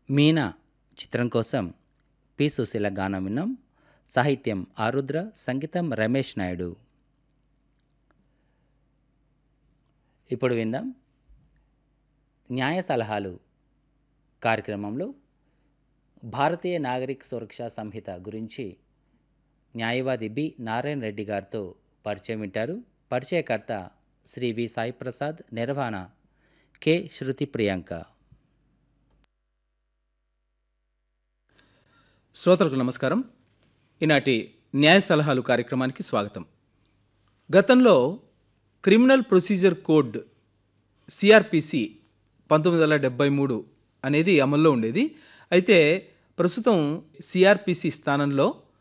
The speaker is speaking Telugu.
మీనా చిత్రం కోసం పి సుశీల గానం విన్నాం సాహిత్యం ఆరుద్ర సంగీతం రమేష్ నాయుడు ఇప్పుడు విందాం న్యాయ సలహాలు కార్యక్రమంలో భారతీయ నాగరిక సురక్షా సంహిత గురించి న్యాయవాది బి నారాయణ రెడ్డి గారితో పరిచయం వింటారు పరిచయకర్త శ్రీ వి సాయి ప్రసాద్ నిర్వహణ కె శృతి ప్రియాంక శ్రోతలకు నమస్కారం ఈనాటి న్యాయ సలహాలు కార్యక్రమానికి స్వాగతం గతంలో క్రిమినల్ ప్రొసీజర్ కోడ్ సిఆర్పిసి పంతొమ్మిది వందల డెబ్బై మూడు అనేది అమల్లో ఉండేది అయితే ప్రస్తుతం సిఆర్పిసి స్థానంలో